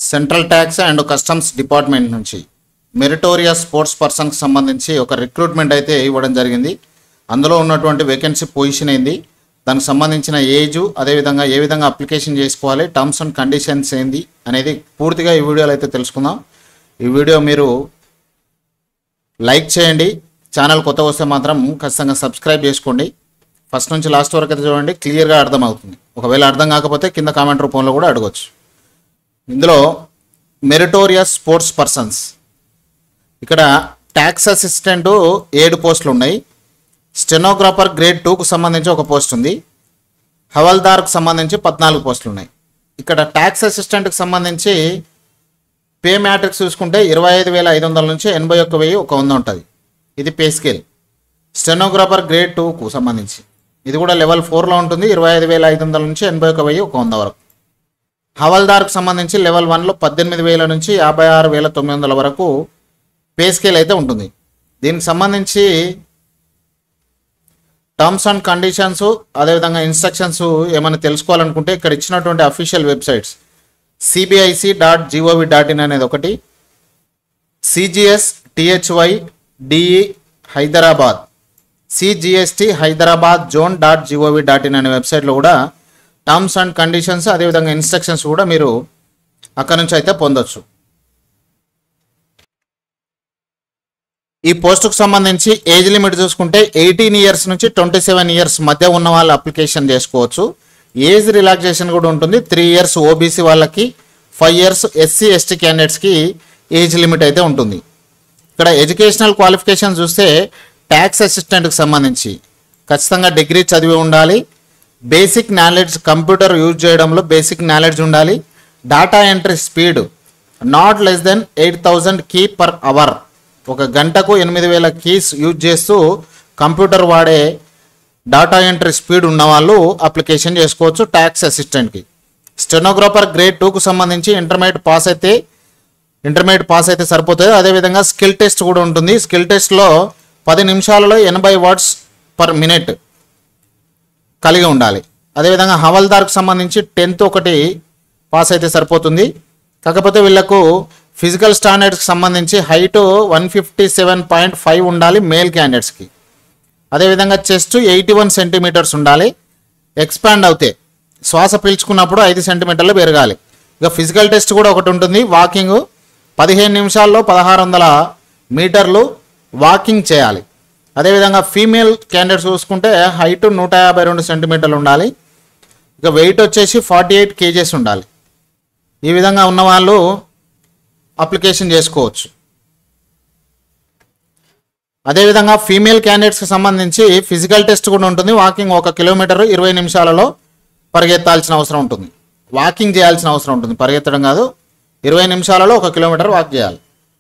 central tax and customs department నుంచి meritorious sports పర్సన్కి సంబంధించి ఒక రిక్రూట్మెంట్ అయితే ఇవ్వడం జరిగింది అందులో ఉన్నటువంటి వేకెన్సీ పొజిషన్ ఏంది దానికి సంబంధించిన ఏజ్ అదేవిధంగా ఏ విధంగా అప్లికేషన్ చేసుకోవాలి టర్మ్స్ అండ్ కండిషన్స్ ఏంది అనేది పూర్తిగా ఈ వీడియోలో అయితే తెలుసుకుందాం ఈ వీడియో మీరు లైక్ చేయండి ఛానల్ కొత్త వస్తే మాత్రం ఖచ్చితంగా సబ్స్క్రైబ్ చేసుకోండి ఫస్ట్ నుంచి లాస్ట్ వరకు అయితే చూడండి క్లియర్గా అర్థమవుతుంది ఒకవేళ అర్థం కాకపోతే కింద కామెంట్ రూపంలో కూడా అడగవచ్చు ఇందులో మెరిటోరియస్ స్పోర్ట్స్ పర్సన్స్ ఇక్కడ ట్యాక్స్ అసిస్టెంట్ ఏడు పోస్టులు ఉన్నాయి స్టెనోగ్రాఫర్ గ్రేడ్ టూకు సంబంధించి ఒక పోస్ట్ ఉంది హవల్దార్కు సంబంధించి పద్నాలుగు పోస్టులు ఉన్నాయి ఇక్కడ ట్యాక్స్ అసిస్టెంట్కి సంబంధించి పే మ్యాట్రిక్స్ చూసుకుంటే ఇరవై ఐదు వేల ఐదు వందల నుంచి ఎనభై ఒక్క వెయ్యి ఒక వంద ఉంటుంది ఇది పే స్కేల్ స్టెనోగ్రాఫర్ గ్రేడ్ టూకు సంబంధించి ఇది కూడా లెవెల్ ఫోర్లో ఉంటుంది ఇరవై ఐదు వేల ఐదు వందల నుంచి ఎనభై ఒక వెయ్యి ఒక వంద వరకు హవల్దార్కు సంబంధించి లెవెల్ వన్లో పద్దెనిమిది వేల నుంచి యాభై ఆరు వేల తొమ్మిది వందల వరకు పే స్కేల్ అయితే ఉంటుంది దీనికి సంబంధించి టర్మ్స్ అండ్ కండిషన్స్ అదేవిధంగా ఇన్స్ట్రక్షన్స్ ఏమైనా తెలుసుకోవాలనుకుంటే ఇక్కడ ఇచ్చినటువంటి official websites CBIC dot GOV dot in అనేది ఒకటి CGS THY DE Hyderabad CGST Hyderabad zone dot GOV dot in అనే వెబ్సైట్లో కూడా టర్మ్స్ అండ్ కండిషన్స్ అదేవిధంగా ఇన్స్ట్రక్షన్స్ కూడా మీరు అక్కడ నుంచి అయితే పొందొచ్చు ఈ పోస్టుకు సంబంధించి ఏజ్ లిమిట్ చూసుకుంటే ఎయిటీన్ ఇయర్స్ నుంచి ట్వంటీ సెవెన్ ఇయర్స్ మధ్య ఉన్న వాళ్ళు అప్లికేషన్ చేసుకోవచ్చు ఏజ్ రిలాక్సేషన్ కూడా ఉంటుంది త్రీ ఇయర్స్ ఓబీసీ వాళ్ళకి ఫైవ్ ఇయర్స్ ఎస్సీ ఎస్టీ క్యాండిడేట్స్కి ఏజ్ లిమిట్ అయితే ఉంటుంది ఇక్కడ ఎడ్యుకేషనల్ క్వాలిఫికేషన్ చూస్తే ట్యాక్స్ అసిస్టెంట్కి సంబంధించి ఖచ్చితంగా డిగ్రీ చదివి ఉండాలి బేసిక్ నాలెడ్జ్ కంప్యూటర్ యూజ్ చేయడంలో బేసిక్ నాలెడ్జ్ ఉండాలి data entry speed not less than eight thousand key per hour ఒక గంటకు ఎనిమిది వేల కీస్ యూజ్ చేస్తూ కంప్యూటర్ వాడే డాటా ఎంట్రీ స్పీడ్ ఉన్న వాళ్ళు అప్లికేషన్ చేసుకోవచ్చు ట్యాక్స్ అసిస్టెంట్కి స్టెనోగ్రాఫర్ గ్రేడ్ టూకు సంబంధించి ఇంటర్మీడియట్ పాస్ అయితే ఇంటర్మీడియట్ పాస్ అయితే సరిపోతుంది అదేవిధంగా స్కిల్ టెస్ట్ కూడా ఉంటుంది స్కిల్ టెస్ట్లో పది నిమిషాలలో ఎనభై వర్డ్స్ పర్ మినిట్ కలిగి ఉండాలి అదేవిధంగా హవల్దార్కు సంబంధించి టెన్త్ ఒకటి పాస్ అయితే సరిపోతుంది కాకపోతే వీళ్ళకు ఫిజికల్ స్టాండర్డ్స్కి సంబంధించి height one fifty seven point five ఉండాలి మేల్ క్యాండిడేట్స్కి అదేవిధంగా చెస్ట్ ఎయిటీ వన్ సెంటీమీటర్స్ ఉండాలి ఎక్స్పాండ్ అవుతే శ్వాస పీల్చుకున్నప్పుడు ఐదు సెంటీమీటర్లు పెరగాలి ఇక ఫిజికల్ టెస్ట్ కూడా ఒకటి ఉంటుంది వాకింగ్ పదిహేను నిమిషాల్లో పదహారు వందల మీటర్లు వాకింగ్ చేయాలి అదేవిధంగా ఫీమేల్ క్యాండిడేట్స్ చూసుకుంటే హైట్ నూట యాభై రెండు సెంటీమీటర్లు ఉండాలి ఇక వెయిట్ వచ్చేసి ఫార్టీ ఎయిట్ కేజెస్ ఉండాలి ఈ విధంగా ఉన్న వాళ్ళు అప్లికేషన్ చేసుకోవచ్చు అదేవిధంగా ఫీమేల్ క్యాండిడేట్స్కి సంబంధించి ఫిజికల్ టెస్ట్ కూడా ఉంటుంది వాకింగ్ ఒక కిలోమీటర్ ఇరవై నిమిషాలలో పరిగెత్తాల్సిన అవసరం ఉంటుంది వాకింగ్ చేయాల్సిన అవసరం ఉంటుంది పరిగెత్తడం కాదు ఇరవై నిమిషాలలో ఒక కిలోమీటర్ వాక్ చేయాలి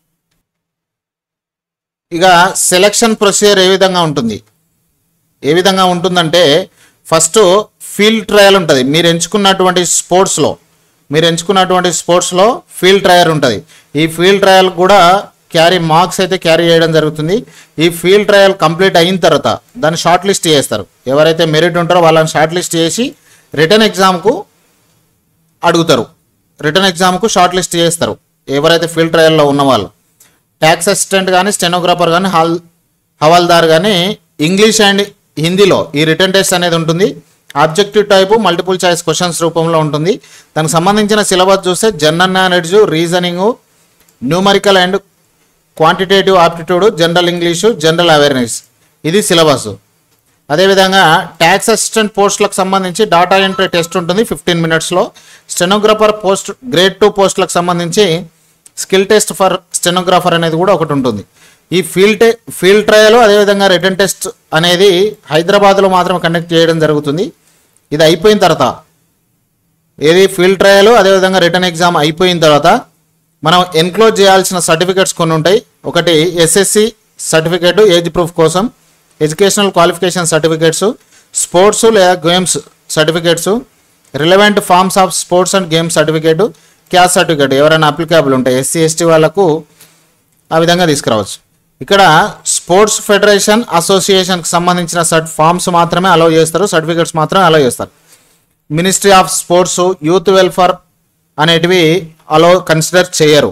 ఇక సెలక్షన్ ప్రొసీజర్ ఏ విధంగా ఉంటుంది ఏ విధంగా ఉంటుందంటే ఫస్ట్ ఫీల్డ్ ట్రయల్ ఉంటుంది మీరు ఎంచుకున్నటువంటి స్పోర్ట్స్లో మీరు ఎంచుకున్నటువంటి స్పోర్ట్స్లో ఫీల్డ్ ట్రయల్ ఉంటుంది ఈ ఫీల్డ్ ట్రయల్ కూడా క్యారీ మార్క్స్ అయితే క్యారీ చేయడం జరుగుతుంది ఈ ఫీల్డ్ ట్రయల్ కంప్లీట్ అయిన తర్వాత దాన్ని షార్ట్ లిస్ట్ చేస్తారు ఎవరైతే మెరిట్ ఉంటారో వాళ్ళని షార్ట్ లిస్ట్ చేసి రిటర్న్ ఎగ్జామ్కు అడుగుతారు రిటర్న్ ఎగ్జామ్కు షార్ట్ లిస్ట్ చేస్తారు ఎవరైతే ఫీల్డ్ ట్రయల్లో ఉన్నవాళ్ళు ట్యాక్స్ అసిస్టెంట్ కానీ స్టెనోగ్రాఫర్ కానీ హాల్ హవాల్దార్ కానీ ఇంగ్లీష్ అండ్ హిందీలో ఈ రిటర్న్ టెస్ట్ అనేది ఉంటుంది objective type multiple choice questions రూపంలో ఉంటుంది దానికి సంబంధించిన సిలబస్ చూస్తే general knowledge reasoning numerical and quantitative aptitude general English general awareness ఇది సిలబస్ అదేవిధంగా ట్యాక్స్ అసిస్టెంట్ పోస్టులకు సంబంధించి డాటా ఎంట్రీ టెస్ట్ ఉంటుంది ఫిఫ్టీన్ మినిట్స్లో స్టెనోగ్రాఫర్ పోస్ట్ గ్రేడ్ టూ పోస్టులకు సంబంధించి స్కిల్ టెస్ట్ ఫర్ స్టెనోగ్రాఫర్ అనేది కూడా ఒకటి ఉంటుంది ఈ ఫీల్డ్ టె ఫీల్డ్ ట్రయల్ అదేవిధంగా రిటర్న్ టెస్ట్ అనేది హైదరాబాద్లో మాత్రం కండక్ట్ చేయడం జరుగుతుంది ఇది అయిపోయిన తర్వాత ఏది ఫీల్డ్ ట్రయల్ అదేవిధంగా రిటర్న్ ఎగ్జామ్ అయిపోయిన తర్వాత మనం ఎన్క్లోజ్ చేయాల్సిన సర్టిఫికేట్స్ కొన్ని ఉంటాయి ఒకటి ఎస్ఎస్సి సర్టిఫికేట్ ఏజ్ ప్రూఫ్ కోసం ఎడ్యుకేషనల్ క్వాలిఫికేషన్ సర్టిఫికేట్స్ స్పోర్ట్స్ లేదా games certificates relevant forms of sports and games certificate caste certificate ఎవరైనా అప్లికేబుల్ ఉంటాయి ఎస్సీ ఎస్టీ వాళ్ళకు ఆ విధంగా తీసుకురావచ్చు ఇక్కడ స్పోర్ట్స్ ఫెడరేషన్ అసోసియేషన్కి సంబంధించిన సర్ట్ ఫామ్స్ మాత్రమే అలౌ చేస్తారు సర్టిఫికేట్స్ మాత్రమే అలౌ చేస్తారు ministry of sports youth welfare అనేటివి అలో కన్సిడర్ చేయరు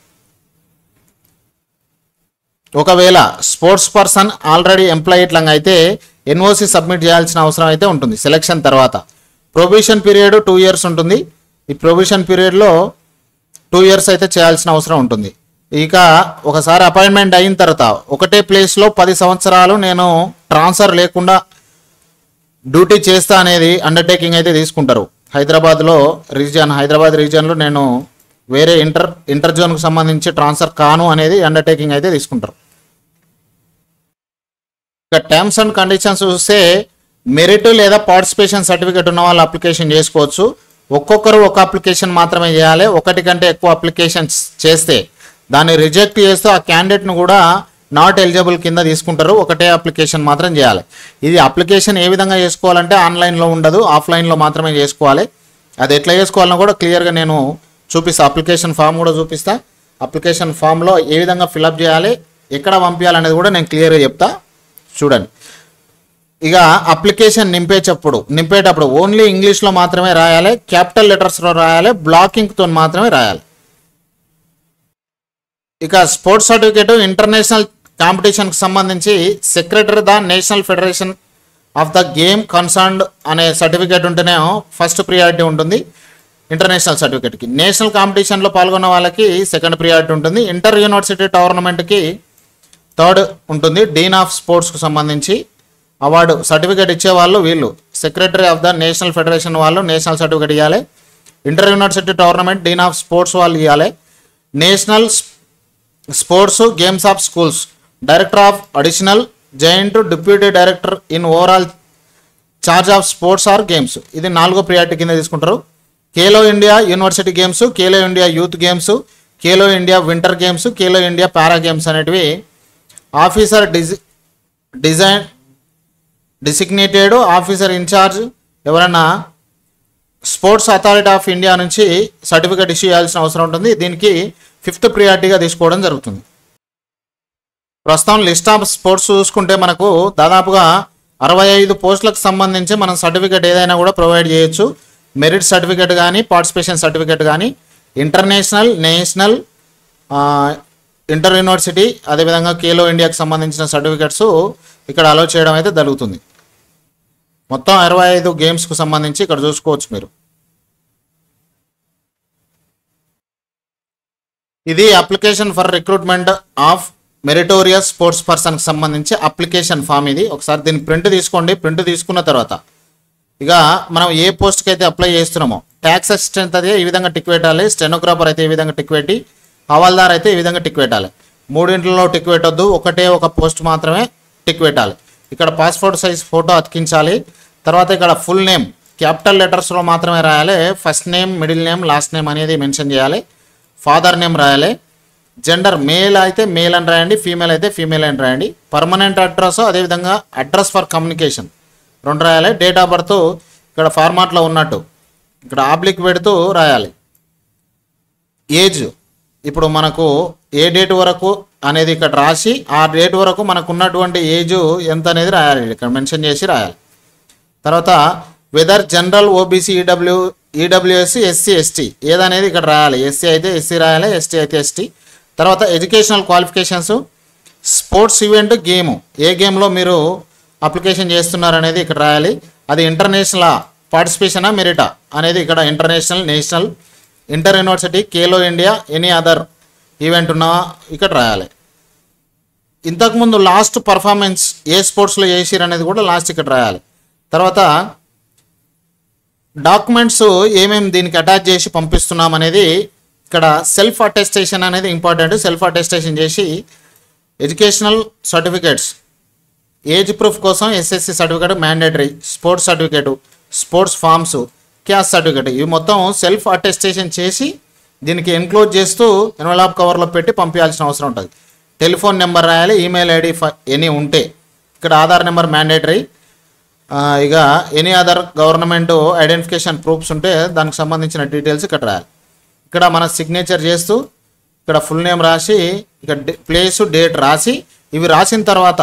ఒకవేళ స్పోర్ట్స్ పర్సన్ ఆల్రెడీ ఎంప్లాయ్ ఇట్లంగా అయితే ఎన్ఓసి సబ్మిట్ చేయాల్సిన అవసరం అయితే ఉంటుంది సెలక్షన్ తర్వాత ప్రొబిషన్ పీరియడ్ టూ ఇయర్స్ ఉంటుంది ఈ ప్రొబిషన్ పీరియడ్లో టూ ఇయర్స్ అయితే చేయాల్సిన అవసరం ఉంటుంది ఇక ఒకసారి అపాయింట్మెంట్ అయిన తర్వాత ఒకటే ప్లేస్లో పది సంవత్సరాలు నేను ట్రాన్స్ఫర్ లేకుండా డ్యూటీ చేస్తా అనేది అండర్టేకింగ్ అయితే తీసుకుంటారు హైదరాబాద్లో రీజియన్ హైదరాబాద్ రీజియన్లో నేను వేరే ఇంటర్ ఇంటర్ జోన్కి సంబంధించి ట్రాన్స్ఫర్ కాను అనేది అండర్టేకింగ్ అయితే తీసుకుంటారు ఇక టర్మ్స్ అండ్ కండిషన్స్ చూస్తే మెరిట్ లేదా పార్టిసిపేషన్ సర్టిఫికేట్ ఉన్న వాళ్ళు అప్లికేషన్ చేసుకోవచ్చు ఒక్కొక్కరు ఒక అప్లికేషన్ మాత్రమే చేయాలి ఒకటి కంటే ఎక్కువ అప్లికేషన్స్ చేస్తే దాన్ని రిజెక్ట్ చేస్తూ ఆ క్యాండిడేట్ను కూడా నాట్ ఎలిజిబుల్ కింద తీసుకుంటారు ఒకటే అప్లికేషన్ మాత్రం చేయాలి ఇది అప్లికేషన్ ఏ విధంగా చేసుకోవాలంటే ఆన్లైన్లో ఉండదు ఆఫ్లైన్లో మాత్రమే చేసుకోవాలి అది ఎట్లా చేసుకోవాలన్నా కూడా క్లియర్గా నేను చూపిస్తా అప్లికేషన్ ఫామ్ కూడా చూపిస్తా అప్లికేషన్ ఫామ్లో ఏ విధంగా ఫిలప్ చేయాలి ఎక్కడ పంపించాలనేది కూడా నేను క్లియర్గా చెప్తా చూడండి ఇక అప్లికేషన్ నింపేటప్పుడు నింపేటప్పుడు ఓన్లీ ఇంగ్లీష్లో మాత్రమే రాయాలి క్యాపిటల్ లెటర్స్లో రాయాలి బ్లాకింగ్తో మాత్రమే రాయాలి ఇక స్పోర్ట్స్ సర్టిఫికేట్ ఇంటర్నేషనల్ కాంపిటీషన్కి సంబంధించి secretary the national federation of the game concerned అనే సర్టిఫికేట్ ఉంటేనే ఫస్ట్ ప్రియారిటీ ఉంటుంది ఇంటర్నేషనల్ సర్టిఫికేట్కి నేషనల్ కాంపిటీషన్లో పాల్గొన్న వాళ్ళకి సెకండ్ ప్రియారిటీ ఉంటుంది ఇంటర్ యూనివర్సిటీ టోర్నమెంట్కి థర్డ్ ఉంటుంది డీన్ ఆఫ్ స్పోర్ట్స్కు సంబంధించి అవార్డు సర్టిఫికేట్ ఇచ్చేవాళ్ళు వీళ్ళు secretary of the national federation వాళ్ళు నేషనల్ సర్టిఫికేట్ ఇవ్వాలి inter university tournament dean of sports వాళ్ళు ఇవ్వాలి national sports games of schools director of additional joint deputy director in overall charge of sports or games ఇది నాలుగో priority కింద తీసుకుంటారు Khelo India university games Khelo India youth games Khelo India winter games Khelo India para games అనేటివి officer DG design designated officer in charge ఎవరైనా sports authority of India నుంచి certificate issue చేయాల్సిన అవసరం ఉంటుంది దీనికి ఫిఫ్త్ ప్రియారిటీగా తీసుకోవడం జరుగుతుంది ప్రస్తుతం లిస్ట్ ఆఫ్ స్పోర్ట్స్ చూసుకుంటే మనకు దాదాపుగా అరవై ఐదు పోస్టులకు సంబంధించి మనం సర్టిఫికేట్ ఏదైనా కూడా ప్రొవైడ్ చేయొచ్చు మెరిట్ సర్టిఫికేట్ కానీ పార్టిసిపేషన్ సర్టిఫికేట్ కానీ ఇంటర్నేషనల్ నేషనల్ ఇంటర్ యూనివర్సిటీ అదేవిధంగా కేలో ఇండియాకి సంబంధించిన సర్టిఫికేట్స్ ఇక్కడ అలో చేయడం అయితే జరుగుతుంది మొత్తం అరవై ఐదు గేమ్స్కు సంబంధించి ఇక్కడ చూసుకోవచ్చు మీరు ఇది application for recruitment of meritorious sports పర్సన్కి సంబంధించి అప్లికేషన్ ఫామ్ ఇది ఒకసారి దీన్ని ప్రింట్ తీసుకోండి ప్రింట్ తీసుకున్న తర్వాత ఇక మనం ఏ పోస్ట్కి అయితే అప్లై చేస్తున్నామో ట్యాక్స్ అసిస్టెంట్ అయితే ఈ విధంగా టిక్ పెట్టాలి స్టెనోగ్రాఫర్ అయితే ఈ విధంగా టిక్ పెట్టి హవాల్దార్ అయితే ఈ విధంగా టిక్ పెట్టాలి మూడింటిలో టిక్ పెట్టొద్దు ఒకటే ఒక పోస్ట్ మాత్రమే టిక్ పెట్టాలి ఇక్కడ పాస్పోర్ట్ సైజ్ ఫోటో అతికించాలి తర్వాత ఇక్కడ ఫుల్ నేమ్ క్యాపిటల్ లెటర్స్లో మాత్రమే రాయాలి first name middle name last name అనేది మెన్షన్ చేయాలి ఫాదర్ నేమ్ రాయాలి జెండర్ మేల్ అయితే మేల్ అని రాయండి ఫీమేల్ అయితే ఫీమేల్ అని రాయండి పర్మనెంట్ అడ్రస్ అదేవిధంగా అడ్రస్ ఫర్ కమ్యూనికేషన్ రెండు రాయాలి డేట్ ఆఫ్ బర్త్ ఇక్కడ ఫార్మాట్లో ఉన్నట్టు ఇక్కడ ఆబ్లిక్ పెడుతూ రాయాలి ఏజ్ ఇప్పుడు మనకు ఏ డేట్ వరకు అనేది ఇక్కడ రాసి ఆ డేట్ వరకు మనకు ఉన్నటువంటి ఏజ్ ఎంత అనేది రాయాలి ఇక్కడ మెన్షన్ చేసి రాయాలి తర్వాత whether general OBC EW EWS SC SC ST ఏదనేది ఇక్కడ రాయాలి ఎస్సీ అయితే ఎస్సీ రాయాలి ఎస్టీ అయితే ఎస్టీ తర్వాత educational qualifications sports event game ఏ గేమ్లో మీరు అప్లికేషన్ చేస్తున్నారు అనేది ఇక్కడ రాయాలి అది ఇంటర్నేషనల్ పార్టిసిపేషనా మెరిటా అనేది ఇక్కడ international national inter university Khelo India any other event ఉన్నా ఇక్కడ రాయాలి ఇంతకుముందు లాస్ట్ పర్ఫార్మెన్స్ ఏ స్పోర్ట్స్లో చేసిరు అనేది కూడా లాస్ట్ ఇక్కడ రాయాలి తర్వాత డాక్యుమెంట్స్ ఏమేమి దీనికి అటాచ్ చేసి పంపిస్తున్నాం అనేది ఇక్కడ సెల్ఫ్ అటెస్టేషన్ అనేది ఇంపార్టెంట్ సెల్ఫ్ అటెస్టేషన్ చేసి ఎడ్యుకేషనల్ సర్టిఫికేట్స్ ఏజ్ ప్రూఫ్ కోసం SSC certificate mandatory sports certificate sports forms caste certificate ఇవి మొత్తం సెల్ఫ్ అటెస్టేషన్ చేసి దీనికి ఎన్క్లోజ్ చేస్తూ ఎన్వలాప్ కవర్లో పెట్టి పంపించాల్సిన అవసరం ఉంటుంది టెలిఫోన్ నెంబర్ రాయాలి ఈమెయిల్ ఐడి ఎనీ ఉంటే ఇక్కడ ఆధార్ నెంబర్ మ్యాండేటరీ ఇక any other government identification proofs ఉంటే దానికి సంబంధించిన డీటెయిల్స్ ఇక్కడ రాయాలి ఇక్కడ మన సిగ్నేచర్ చేస్తూ ఇక్కడ ఫుల్ నేమ్ రాసి ఇక ప్లేస్ డేట్ రాసి ఇవి రాసిన తర్వాత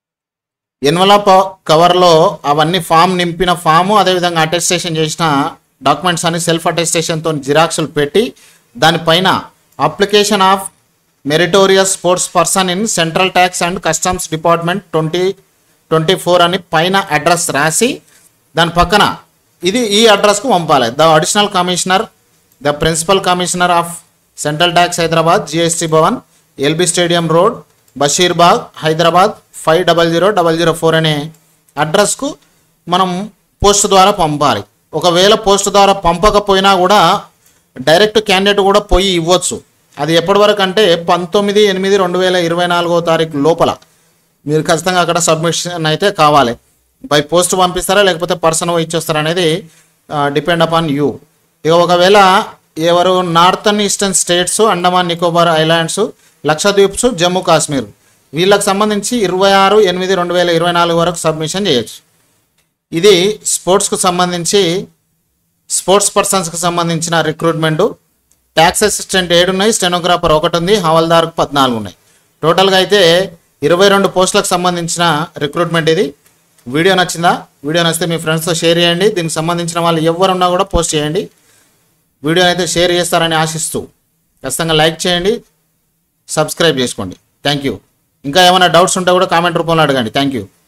ఎన్వలప్ కవర్లో అవన్నీ ఫామ్ నింపిన ఫాము అదేవిధంగా అటెస్టేషన్ చేసిన డాక్యుమెంట్స్ అని సెల్ఫ్ అటెస్టేషన్తో జిరాక్స్లు పెట్టి దానిపైన application of meritorious sports person in central tax and customs department twenty twenty four అని పైన అడ్రస్ రాసి దాని పక్కన ఇది ఈ అడ్రస్కు పంపాలి the additional commissioner the principal commissioner of central tax Hyderabad GST Bhavan LB stadium road Basheerbagh Hyderabad five double zero double zero four అనే అడ్రస్కు మనం పోస్ట్ ద్వారా పంపాలి ఒకవేళ పోస్ట్ ద్వారా పంపకపోయినా కూడా డైరెక్ట్ క్యాండిడేట్ కూడా పోయి ఇవ్వచ్చు అది ఎప్పటి వరకు అంటే పంతొమ్మిది ఎనిమిది రెండు వేల ఇరవై నాలుగో తారీఖు లోపల మీరు ఖచ్చితంగా అక్కడ సబ్మిషన్ అయితే కావాలి బై పోస్ట్ పంపిస్తారా లేకపోతే పర్సన్ ఇచ్చేస్తారా అనేది డిపెండ్ అపాన్ యూ ఇక ఒకవేళ ఎవరు northern eastern states Andaman Nicobar islands Lakshadweeps Jammu Kashmir వీళ్ళకి సంబంధించి ఇరవై ఆరు ఎనిమిది రెండు వేల ఇరవై నాలుగు వరకు సబ్మిషన్ చేయొచ్చు ఇది స్పోర్ట్స్కు సంబంధించి స్పోర్ట్స్ పర్సన్స్కి సంబంధించిన రిక్రూట్మెంట్ ట్యాక్స్ అసిస్టెంట్ ఏడు ఉన్నాయి స్టెనోగ్రాఫర్ ఒకటి ఉంది హవల్దార్కు పద్నాలుగు ఉన్నాయి టోటల్గా అయితే ఇరవై రెండు పోస్టులకు సంబంధించిన రిక్రూట్మెంట్ ఇది వీడియో నచ్చిందా వీడియో నచ్చితే మీ ఫ్రెండ్స్తో షేర్ చేయండి దీనికి సంబంధించిన వాళ్ళు ఎవరున్నా కూడా పోస్ట్ చేయండి వీడియో అయితే షేర్ చేస్తారని ఆశిస్తూ ఖచ్చితంగా లైక్ చేయండి సబ్స్క్రైబ్ చేసుకోండి థ్యాంక్ యూ ఇంకా ఏమైనా డౌట్స్ ఉంటే కూడా కామెంట్ రూపంలో అడగండి థ్యాంక్ యూ